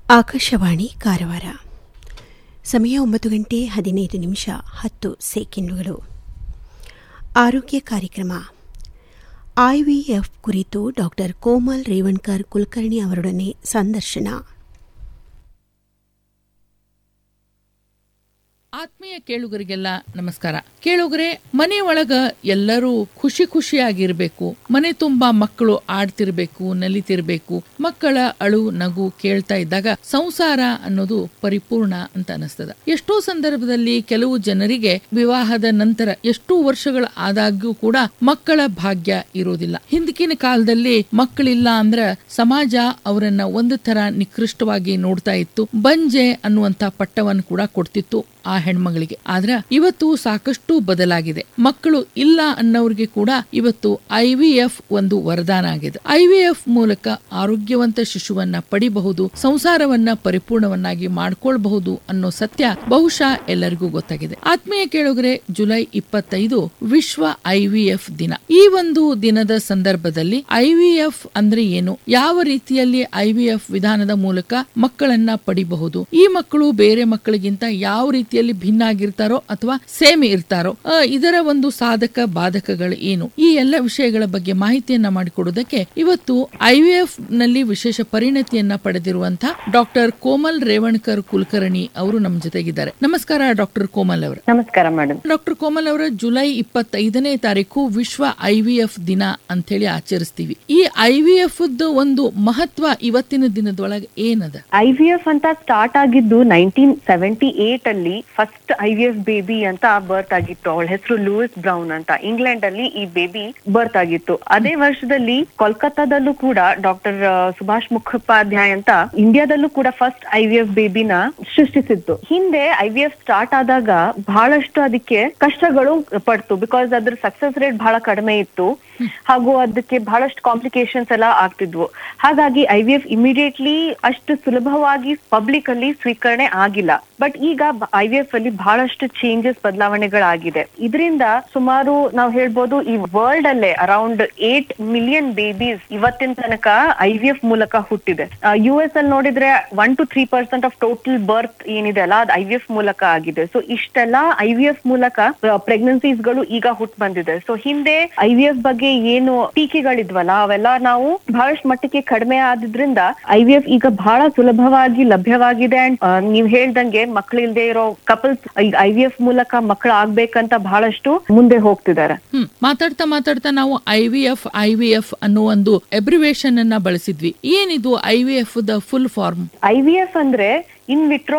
ಆಕಾಶವಾಣಿ ಕಾರವಾರ ಸಮಯ ಒಂಬತ್ತು ಗಂಟೆ ಹದಿನೈದು ನಿಮಿಷ ಹತ್ತು ಸೆಕೆಂಡುಗಳು ಆರೋಗ್ಯ ಕಾರ್ಯಕ್ರಮ ಐವಿಎಫ್ ಕುರಿತು ಡಾಕ್ಟರ್ ಕೋಮಲ್ ರೇವಣ್ಕರ್ ಕುಲಕರ್ಣಿ ಅವರೊಡನೆ ಸಂದರ್ಶನ ಆತ್ಮೀಯ ಕೇಳುಗರಿಗೆಲ್ಲ ನಮಸ್ಕಾರ ಕೇಳುಗರೆ ಮನೆ ಒಳಗ ಎಲ್ಲರೂ ಖುಷಿ ಖುಷಿಯಾಗಿರ್ಬೇಕು ಮನೆ ತುಂಬಾ ಮಕ್ಕಳು ಆಡ್ತಿರ್ಬೇಕು ನಲಿತಿರ್ಬೇಕು ಮಕ್ಕಳ ಅಳು ನಗು ಕೇಳ್ತಾ ಇದ್ದಾಗ ಸಂಸಾರ ಅನ್ನೋದು ಪರಿಪೂರ್ಣ ಅಂತ ಅನಿಸ್ತದ ಎಷ್ಟೋ ಸಂದರ್ಭದಲ್ಲಿ ಕೆಲವು ಜನರಿಗೆ ವಿವಾಹದ ನಂತರ ಎಷ್ಟೋ ವರ್ಷಗಳ ಆದಾಗ್ಯೂ ಕೂಡ ಮಕ್ಕಳ ಭಾಗ್ಯ ಇರೋದಿಲ್ಲ ಹಿಂದಕಿನ ಕಾಲದಲ್ಲಿ ಮಕ್ಕಳಿಲ್ಲ ಅಂದ್ರ ಸಮಾಜ ಅವರನ್ನ ಒಂದು ತರ ನಿಕೃಷ್ಟವಾಗಿ ನೋಡ್ತಾ ಇತ್ತು ಬಂಜೆ ಅನ್ನುವಂತ ಪಟ್ಟವನ್ನು ಕೂಡ ಕೊಡ್ತಿತ್ತು ಆ ಹೆಣ್ಮಗಳಿಗೆ ಆದ್ರ ಇವತ್ತು ಸಾಕಷ್ಟು ಬದಲಾಗಿದೆ ಮಕ್ಕಳು ಇಲ್ಲ ಅನ್ನೋರಿಗೆ ಕೂಡ ಇವತ್ತು ಐ ವಿ ಎಫ್ ಒಂದು ವರದಾನ ಆಗಿದೆ ಐ ವಿ ಎಫ್ ಮೂಲಕ ಆರೋಗ್ಯವಂತ ಶಿಶುವನ್ನ ಪಡಿಬಹುದು ಸಂಸಾರವನ್ನ ಪರಿಪೂರ್ಣವನ್ನಾಗಿ ಮಾಡ್ಕೊಳ್ಬಹುದು ಅನ್ನೋ ಸತ್ಯ ಬಹುಶಃ ಎಲ್ಲರಿಗೂ ಗೊತ್ತಾಗಿದೆ ಆತ್ಮೀಯ ಕೇಳುಗರೆ ಜುಲೈ ಇಪ್ಪತ್ತೈದು ವಿಶ್ವ ಐ ವಿ ಎಫ್ ದಿನ ಈ ಒಂದು ದಿನದ ಸಂದರ್ಭದಲ್ಲಿ ಐ ವಿ ಎಫ್ ಅಂದ್ರೆ ಏನು ಯಾವ ರೀತಿಯಲ್ಲಿ ಐ ವಿ ಎಫ್ ವಿಧಾನದ ಮೂಲಕ ಮಕ್ಕಳನ್ನ ಪಡಿಬಹುದು ಈ ಮಕ್ಕಳು ಬೇರೆ ಮಕ್ಕಳಿಗಿಂತ ಯಾವ ರೀತಿಯಲ್ಲಿ ಭಿನ್ನ ಆಗಿರ್ತಾರೋ ಅಥವಾ ಸೇಮ್ ಇರ್ತಾರೋ ಆ, ಇದರ ಒಂದು ಸಾಧಕ ಬಾಧಕಗಳು ಏನು ಈ ಎಲ್ಲ ವಿಷಯಗಳ ಬಗ್ಗೆ ಮಾಹಿತಿಯನ್ನ ಮಾಡಿಕೊಡುವುದಕ್ಕೆ ಇವತ್ತು ಐವಿಎಫ್ ನಲ್ಲಿ ವಿಶೇಷ ಪರಿಣತಿಯನ್ನ ಪಡೆದಿರುವಂತಹ ಡಾಕ್ಟರ್ ಕೋಮಲ್ ರೇವಣ್ಕರ್ ಕುಲಕರ್ಣಿ ಅವರು ನಮ್ಮ ಜೊತೆಗಿದ್ದಾರೆ ನಮಸ್ಕಾರ ಡಾಕ್ಟರ್ ಕೋಮಲ್ ಅವರು ನಮಸ್ಕಾರ ಮೇಡಮ್ ಡಾಕ್ಟರ್ ಕೋಮಲ್ ಅವರ ಜುಲೈ ಇಪ್ಪತ್ತೈದನೇ ತಾರೀಕು ವಿಶ್ವ ಐವಿಎಫ್ ದಿನ ಅಂತ ಹೇಳಿ ಆಚರಿಸ್ತೀವಿ ಈ ಐವಿಎಫ್ ಒಂದು ಮಹತ್ವ ಇವತ್ತಿನ ದಿನದೊಳಗೆ ಏನದ ಐ ವಿ ಎಫ್ ಅಂತ ಸ್ಟಾರ್ಟ್ ಆಗಿದ್ದು ನೈನ್ಟೀನ್ ಸೆವೆಂಟಿ ಏಟ್ ಅಲ್ಲಿ first I V F baby ಅಂತ ಬರ್ತ್ ಆಗಿತ್ತು ಅವಳ ಹೆಸರು ಲೂಯಿಸ್ ಬ್ರೌನ್ ಅಂತ ಇಂಗ್ಲೆಂಡ್ ಅಲ್ಲಿ ಈ ಬೇಬಿ ಬರ್ತ್ ಆಗಿತ್ತು ಅದೇ ವರ್ಷದಲ್ಲಿ ಕೋಲ್ಕತ್ತಾದಲ್ಲೂ ಕೂಡ ಡಾಕ್ಟರ್ ಸುಭಾಷ್ ಮುಖೋಪಾಧ್ಯಾಯ ಅಂತ ಇಂಡಿಯಾದಲ್ಲೂ ಕೂಡ ಫಸ್ಟ್ ಐ ವಿ ಎಫ್ ಬೇಬಿನ ಸೃಷ್ಟಿಸಿತ್ತು ಹಿಂದೆ ಐ ವಿ ಎಫ್ ಸ್ಟಾರ್ಟ್ ಆದಾಗ ಬಹಳಷ್ಟು ಅದಕ್ಕೆ ಕಷ್ಟಗಳು ಪಡ್ತು ಬಿಕಾಸ್ ಅದ್ರ ಸಕ್ಸಸ್ ರೇಟ್ ಬಹಳ ಕಡಿಮೆ ಇತ್ತು ಹಾಗೂ ಅದಕ್ಕೆ ಬಹಳಷ್ಟು ಕಾಂಪ್ಲಿಕೇಶನ್ಸ್ ಎಲ್ಲ ಆಗ್ತಿದ್ವು ಹಾಗಾಗಿ ಐ ವಿ ಎಫ್ ಇಮಿಡಿಯೇಟ್ಲಿ ಅಷ್ಟು ಸುಲಭವಾಗಿ ಪಬ್ಲಿಕ್ ಅಲ್ಲಿ ಸ್ವೀಕರಣೆ ಆಗಿಲ್ಲ ಬಟ್ ಈಗ ಐ ವಿ ಎಫ್ ಅಲ್ಲಿ ಬಹಳಷ್ಟು ಚೇಂಜಸ್ ಬದಲಾವಣೆಗಳಾಗಿದೆ ಇದರಿಂದ ಸುಮಾರು ನಾವು ಹೇಳ್ಬೋದು ಈ ವರ್ಲ್ಡ್ ಅಲ್ಲೇ ಅರೌಂಡ್ ಏಟ್ ಮಿಲಿಯನ್ ಬೇಬೀಸ್ ಇವತ್ತಿನ ತನಕ ಐ ವಿ ಎಫ್ ಮೂಲಕ ಹುಟ್ಟಿದೆ ಯು ಎಸ್ ಅಲ್ಲಿ ನೋಡಿದ್ರೆ one two three percent of total birth ಏನಿದೆ ಅಲ್ಲ ಅದು ಐ ವಿ ಎಫ್ ಮೂಲಕ ಆಗಿದೆ ಸೊ ಇಷ್ಟೆಲ್ಲ ಐ ವಿ ಎಫ್ ಮೂಲಕ ಪ್ರೆಗ್ನೆನ್ಸೀಸ್ ಗಳು ಈಗ ಹುಟ್ಟು ಬಂದಿದೆ ಸೊ ಹಿಂದೆ ಐ ವಿ ಎಫ್ ಬಗ್ಗೆ ಏನು ಟೀಕೆಗಳಿದ್ವಲ್ಲ ಅವೆಲ್ಲ ನಾವು ಬಹಳಷ್ಟು ಮಟ್ಟಿಗೆ ಕಡಿಮೆ ಆದ್ರಿಂದ ಐ ವಿ ಎಫ್ ಈಗ ಬಹಳ ಸುಲಭವಾಗಿ ಲಭ್ಯವಾಗಿದೆ ಅಂಡ್ ನೀವ್ ಹೇಳ್ದಂಗೆ ಮಕ್ಕಳಿಲ್ದೆ ಇರೋ ಕಪಲ್ಸ್ ಈಗ ಐ ವಿ ಎಫ್ ಮೂಲಕ ಮಕ್ಕಳು ಆಗ್ಬೇಕಂತ ಬಹಳಷ್ಟು ಮುಂದೆ ಹೋಗ್ತಿದ್ದಾರೆ ಹ್ಮ್ ಮಾತಾಡ್ತಾ ಮಾತಾಡ್ತಾ ನಾವು I V F I V F ಅನ್ನೋ ಒಂದು ಎಬ್ರಿವೇಶನ್ ಅನ್ನ ಬಳಸಿದ್ವಿ ಏನಿದು I V F the full form I V F ಅಂದ್ರೆ ಇನ್ ವಿಟ್ರೋ